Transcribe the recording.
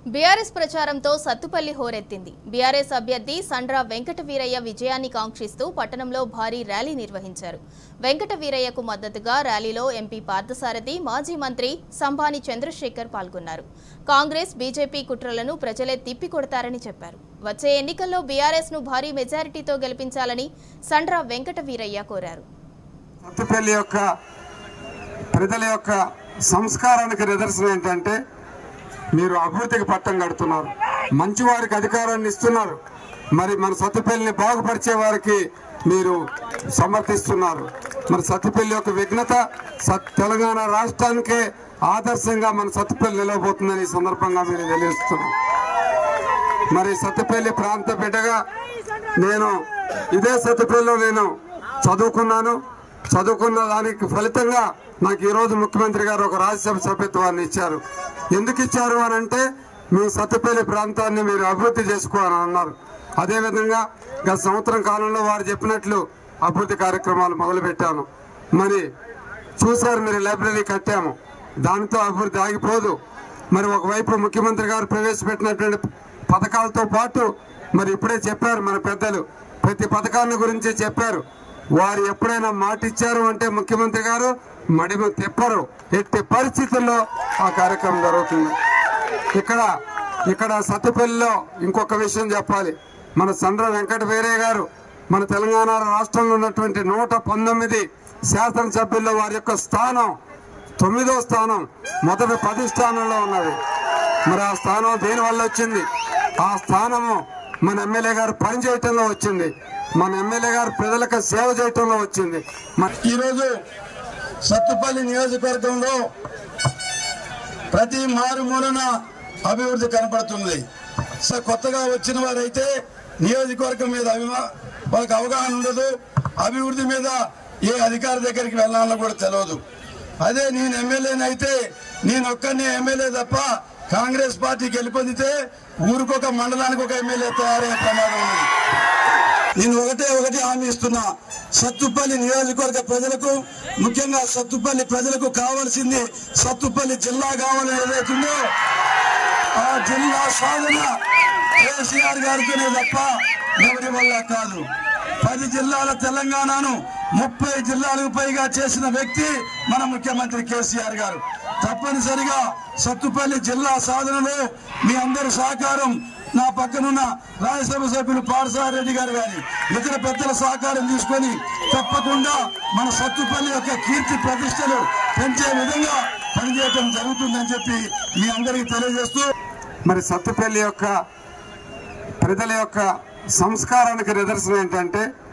BRS ప్రచారంతో సత్తుపల్లి హోరెత్తింది BRS అభ్యర్థి సండ్ర వెంకట వీరయ్య విజయాన్ని కాంక్షిస్తూ పట్టణంలో భారీ ర్యాలీ నిర్వహించారు వెంకట వీరయ్యకు మద్దతుగా ర్యాలీలో ఎంపీ పార్థసారథి మాజీ మంత్రి సంభాని చంద్రశేఖర్ పాల్గొన్నారు కాంగ్రెస్ బీజేపీ కుట్రలను ప్రజలే తిప్పికొడతారని చెప్పారు వచ్చే ఎన్నికల్లో బీఆర్ఎస్ ను భారీ మెజారిటీతో గెలిపించాలని సండ్ర వెంకట వీరయ్య కోరారు సత్తుపల్లి యొక్క ప్రజల యొక్క సంస్కారానికి నిదర్శనం ఏంటంటే మీరు అభివృద్ధికి పట్టం కడుతున్నారు మంచి వారికి అధికారాన్ని ఇస్తున్నారు మరి మన సత్తుపల్లిని బాగుపరిచే వారికి మీరు సమర్థిస్తున్నారు మరి సత్తుపల్లి యొక్క విఘ్నత సత్ తెలంగాణ రాష్ట్రానికే ఆదర్శంగా మన సత్తుపల్లి నిలవబోతుందని ఈ సందర్భంగా మీరు తెలియజేస్తున్నాం మరి సత్తుపల్లి ప్రాంత బిడ్డగా నేను ఇదే సత్తుపల్లిలో నేను చదువుకున్నాను చదువుకున్న దానికి ఫలితంగా నాకు ఈరోజు ముఖ్యమంత్రి గారు ఒక రాజ్యసభ సభ్యత్వాన్ని ఇచ్చారు ఎందుకు ఇచ్చారు అని అంటే మీ సత్తుపల్లి ప్రాంతాన్ని మీరు అభివృద్ధి చేసుకోవాలని అన్నారు అదేవిధంగా గత సంవత్సరం కాలంలో వారు చెప్పినట్లు అభివృద్ధి కార్యక్రమాలు మొదలుపెట్టాను మరి చూశారు మీరు లైబ్రరీ కట్టాము దానితో అభివృద్ధి ఆగిపోదు మరి ఒకవైపు ముఖ్యమంత్రి గారు ప్రవేశపెట్టినటువంటి పథకాలతో పాటు మరి ఇప్పుడే చెప్పారు మన పెద్దలు ప్రతి పథకాన్ని గురించి చెప్పారు వారు ఎప్పుడైనా మాట ఇచ్చారు అంటే ముఖ్యమంత్రి గారు మడిమ తెప్పరు ఎట్టి పరిస్థితుల్లో ఆ కార్యక్రమం జరుగుతుంది ఇక్కడ ఇక్కడ సత్తుపల్లిలో ఇంకొక విషయం చెప్పాలి మన చంద్ర వెంకట వీరయ్య గారు మన తెలంగాణ రాష్ట్రంలో ఉన్నటువంటి నూట పంతొమ్మిది శాసనసభ్యుల్లో వారి యొక్క స్థానం తొమ్మిదో స్థానం మొదటి పది స్థానంలో ఉన్నది మరి ఆ స్థానం దేని వల్ల వచ్చింది ఆ స్థానము మన ఎమ్మెల్యే గారు పనిచేయటంలో వచ్చింది మన ఎమ్మెల్యే గారు ప్రజలకు సేవ చేయటంలో వచ్చింది మన ఈరోజు సత్తుపల్లి నియోజకవర్గంలో ప్రతి మారుమూలన అభివృద్ధి కనపడుతుంది స- కొత్తగా వచ్చిన వారైతే నియోజకవర్గం మీద అభిమా వాళ్ళకి అవగాహన ఉండదు అభివృద్ధి మీద ఏ అధికారి దగ్గరికి వెళ్ళాలో కూడా తెలియదు అదే నేను ఎమ్మెల్యేనైతే నేను ఒక్కనే ఎమ్మెల్యే తప్ప కాంగ్రెస్ పార్టీ గెలుపొందితే ఊరికొక మండలానికి ఒక ఎమ్మెల్యే తయారయ్యే ప్రమాదం ఉంది నేను ఒకటే ఒకటి హామీ ఇస్తున్నా సత్తుపల్లి నియోజకవర్గ ప్రజలకు ముఖ్యంగా సత్తుపల్లి ప్రజలకు కావాల్సింది సత్తుపల్లి జిల్లా కావాలని ఏదైతుందో ఆ జిల్లా సాధన కేసీఆర్ గారితోనే తప్ప ఎవరి వల్ల కాదు పది జిల్లాల తెలంగాణను ముప్పై జిల్లాలకు పైగా చేసిన వ్యక్తి మన ముఖ్యమంత్రి కేసీఆర్ గారు తప్పనిసరిగా సత్తుపల్లి జిల్లా సాధనలో మీ అందరి సహకారం నా పక్కనున్న రాజ్యసభ సభ్యులు పారసారి రెడ్డి గారు గాని ఇతర పెద్దల సహకారం తీసుకొని తప్పకుండా మన సత్తుపల్లి యొక్క కీర్తి ప్రతిష్టలు పెంచే విధంగా పనిచేయడం జరుగుతుందని చెప్పి మీ అందరికీ తెలియజేస్తూ మరి సత్తుపల్లి యొక్క ప్రజల యొక్క సంస్కారానికి నిదర్శనం ఏంటంటే